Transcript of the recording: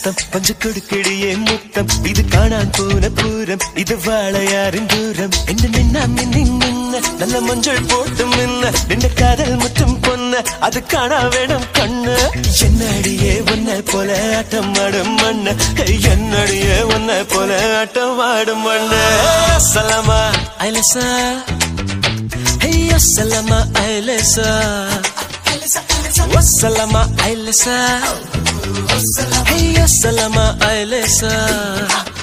சத்தம் பஞ்சு கொடுக்கிடியே முத்தம் இது காணான் போன பூரம் இது வாழையாரின் தூரம் என்ன நின்னா மின்னி மின்ன நல்ல மஞ்சள் போட்டு மின்ன நின்ற காதல் மற்றும் பொன்ன அது காணா வேணும் கண்ணு என்னடியே உன்னை போல ஆட்டம் ஆடும் மண்ண என்னடியே உன்னை போல ஆட்டம் ஆடும் மண்ண சலமா ஐலசா ஹையோ சலமா ஐலசா வசலமா ஐலசா ஹையோ சலமா ஐலசா